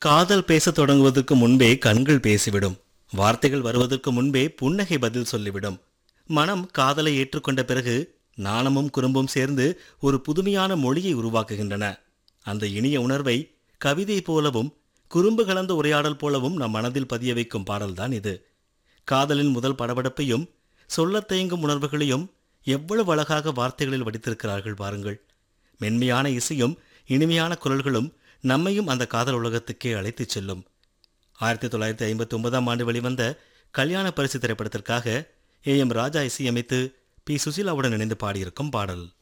காதல் பேசத் தொடங்குவதற்கு முன்பே கண்கள் பேசிவிடும் வார்த்தைகள் வருவதற்கு முன்பே புன்னகை பதில் சொல்லிவிடும் மனம் காதலை ஏற்றுக்கொண்ட பிறகு நாணமும் குறும்பும் சேர்ந்து ஒரு புதுமையான மொழியை உருவாக்குகின்றன அந்த இனிய உணர்வை கவிதை போலவும் குறும்பு கலந்த உரையாடல் போலவும் நம் மனதில் பதிய வைக்கும் பாடல்தான் இது காதலின் முதல் படபடப்பையும் சொல்லத் தயங்கும் உணர்வுகளையும் எவ்வளவு அழகாக வார்த்தைகளில் வடித்திருக்கிறார்கள் பாருங்கள் மென்மையான இசையும் இனிமையான குரல்களும் நம்மையும் அந்த காதல் உலகத்துக்கே அழைத்துச் செல்லும் ஆயிரத்தி தொள்ளாயிரத்தி ஐம்பத்தி ஒன்பதாம் ஆண்டு வெளிவந்த கல்யாண பரிசு திரைப்படத்திற்காக ஏ எம் ராஜா இசையமைத்து பி சுசீலாவுடன் இணைந்து பாடியிருக்கும் பாடல்